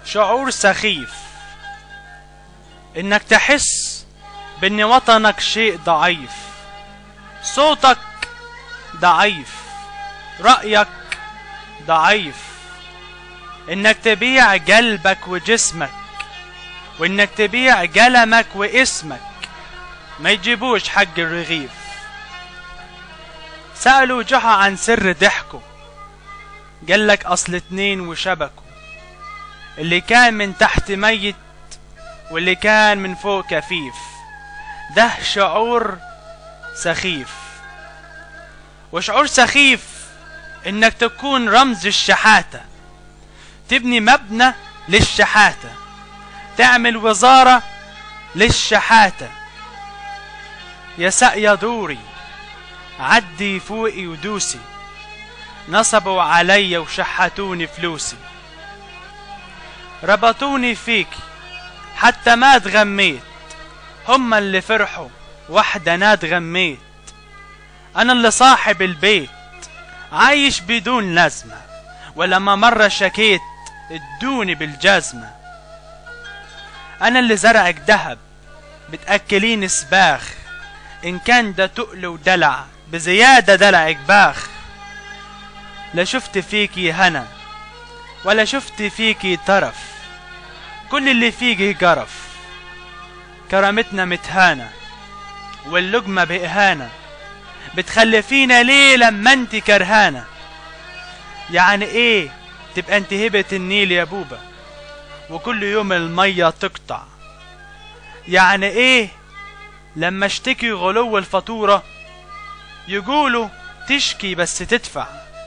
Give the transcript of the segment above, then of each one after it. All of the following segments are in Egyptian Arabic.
شعور سخيف انك تحس بان وطنك شيء ضعيف صوتك ضعيف رأيك ضعيف انك تبيع قلبك وجسمك وانك تبيع قلمك واسمك ما يجيبوش حق الرغيف سألوا جحا عن سر ضحكه قالك اصل اتنين وشبكوا اللي كان من تحت ميت واللي كان من فوق كفيف ده شعور سخيف وشعور سخيف انك تكون رمز الشحاتة تبني مبنى للشحاتة تعمل وزارة للشحاتة يا سقيا دوري عدي فوقي ودوسي نصبوا علي وشحتوني فلوسي ربطوني فيكي حتى ما اتغميت هما اللي فرحوا واحدة انا اتغميت انا اللي صاحب البيت عايش بدون لازمة ولما مرة شكيت ادوني بالجزمة انا اللي زرعك دهب بتأكليني سباخ ان كان ده تقل ودلع بزيادة دلعك باخ لا شفت فيكي هنا ولا شفت فيكي طرف كل اللي فيكي جرف كرامتنا متهانة واللقمة بإهانة بتخلفينا ليه لما انت كرهانة يعني ايه تبقى انت هبة النيل يا بوبا وكل يوم المية تقطع يعني ايه لما اشتكي غلو الفاتورة يقولوا تشكي بس تدفع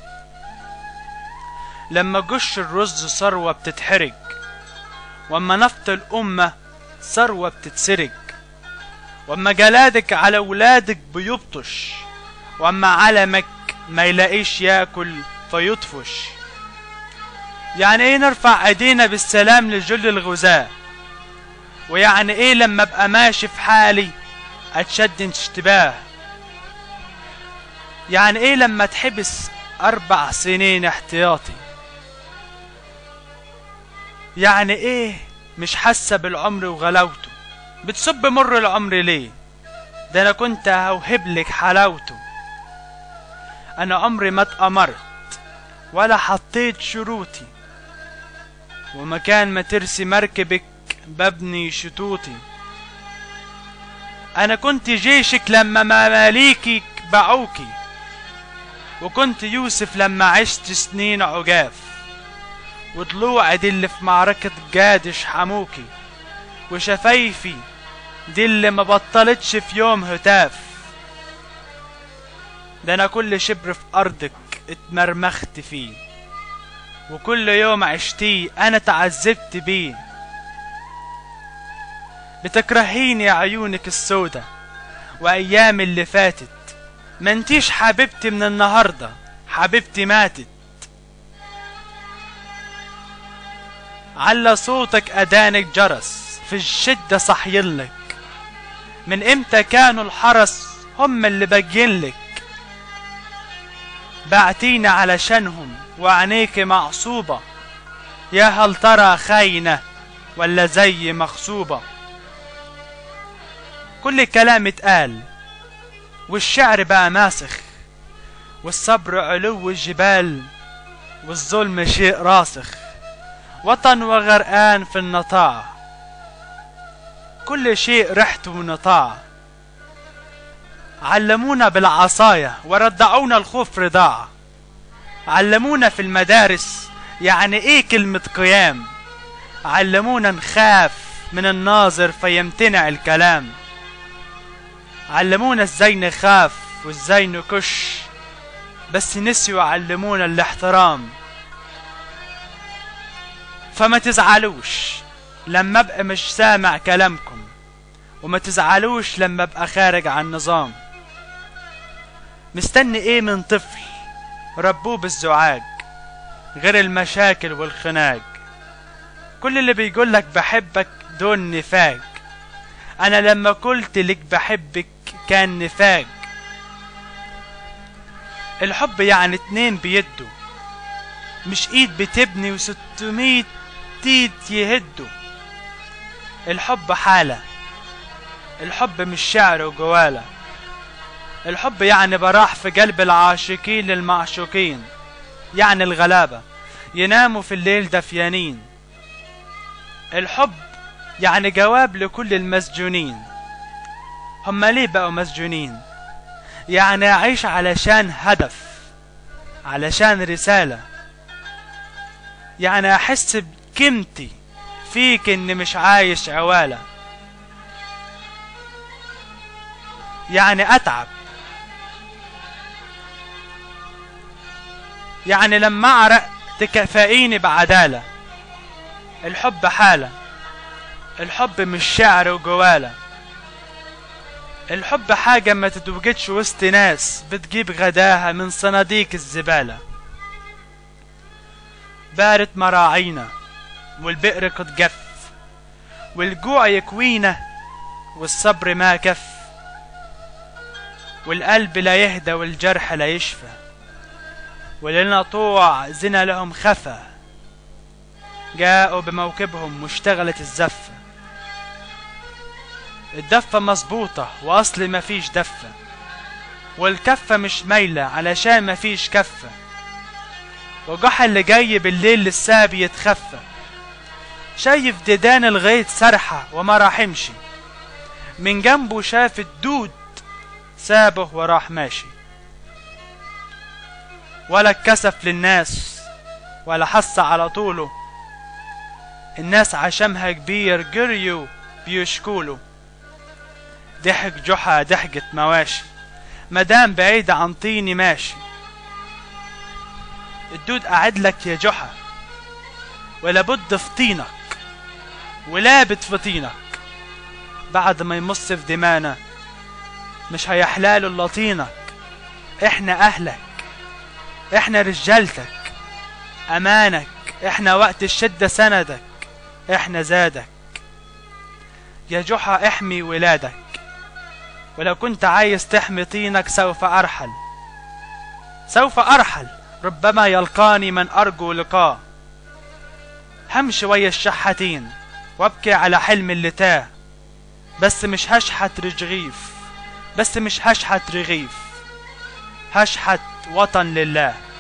لما جش الرز ثروة بتتحرج واما نفط الأمة ثروة بتتسرج واما جلادك على ولادك بيبطش واما علمك ما يلاقيش ياكل فيطفش يعني ايه نرفع ايدينا بالسلام لجل الغزاة ويعني ايه لما ابقى ماشي في حالي اتشد اشتباه يعني ايه لما تحبس اربع سنين احتياطي يعني ايه مش حاسه بالعمر وغلاوته بتصب مر العمر ليه ده انا كنت هوهب لك حلاوته انا عمري ما اتأمرت ولا حطيت شروطي ومكان ما ترسي مركبك ببني شطوطي انا كنت جيشك لما مماليكك باعوكي وكنت يوسف لما عشت سنين عجاف وطلوع دي اللي في معركة جادش حموكي وشفايفي دي اللي ما بطلتش في يوم هتاف ده انا كل شبر في ارضك اتمرمخت فيه وكل يوم عشتيه انا تعذبت بيه بتكرهيني يا عيونك السودة وايام اللي فاتت ما انتيش حبيبتي من النهاردة حبيبتي ماتت على صوتك أدانك جرس في الشدة صحيلك من امتى كانوا الحرس هم اللي بجينلك بعتينا علشانهم وعينيك معصوبة يا هل ترى خاينة ولا زي مغصوبة كل الكلام اتقال والشعر بقى ماسخ والصبر علو الجبال والظلم شيء راسخ وطن وغرقان في النطاع كل شيء ريحته ونطاع علمونا بالعصاية وردعونا الخوف رضاع علمونا في المدارس يعني ايه كلمة قيام علمونا نخاف من الناظر فيمتنع الكلام علمونا ازاي نخاف وازاي نكش بس نسيوا علمونا الاحترام فما تزعلوش لما ابقى مش سامع كلامكم وما تزعلوش لما ابقى خارج عن نظام مستني ايه من طفل ربوه بالزعاج غير المشاكل والخناق كل اللي بيقول لك بحبك دون نفاق انا لما قلت لك بحبك كان نفاق الحب يعني اتنين بيدوا مش ايد بتبني وستمية جديد يهده الحب حالة الحب مش شعر وجوالة الحب يعني براح في قلب العاشقين للمعشوقين يعني الغلابة يناموا في الليل دفيانين الحب يعني جواب لكل المسجونين هم ليه بقوا مسجونين يعني أعيش علشان هدف علشان رسالة يعني أحس بقيمتي فيك إني مش عايش عوالة يعني أتعب يعني لما أعرق تكافئيني بعدالة الحب حالة الحب مش شعر وجوالة الحب حاجة ما تتوجدش وسط ناس بتجيب غداها من صناديق الزبالة بارت مراعينا والبئر قد جف والجوع يكوينا والصبر ما كف والقلب لا يهدى والجرح لا يشفى ولنا طوع زنا لهم خفى جاءوا بموكبهم واشتغلت الزفة الدفة مظبوطة وأصل مفيش دفة والكفة مش مايلة علشان مفيش كفة وجحا اللي جاي بالليل لسه بيتخفى شايف ديدان الغيط سرحة وما راحمش من جنبه شاف الدود سابه وراح ماشي ولا اتكسف للناس ولا حس على طوله الناس عشمها كبير جريوا بيشكوله ضحك جحا ضحكة مواشي مدام بعيدة عن طيني ماشي الدود قاعد لك يا جحا ولا بد في طينك ولابت في طينك بعد ما يمص في دمانا مش هيحلاله الا طينك احنا اهلك احنا رجالتك امانك احنا وقت الشدة سندك احنا زادك يا جحا احمي ولادك ولو كنت عايز تحمي طينك سوف ارحل سوف ارحل ربما يلقاني من ارجو لقاه همشي ويا الشحاتين وابكي على حلم اللي تاه بس مش هشحت رغيف بس مش هشحت رغيف هشحت وطن لله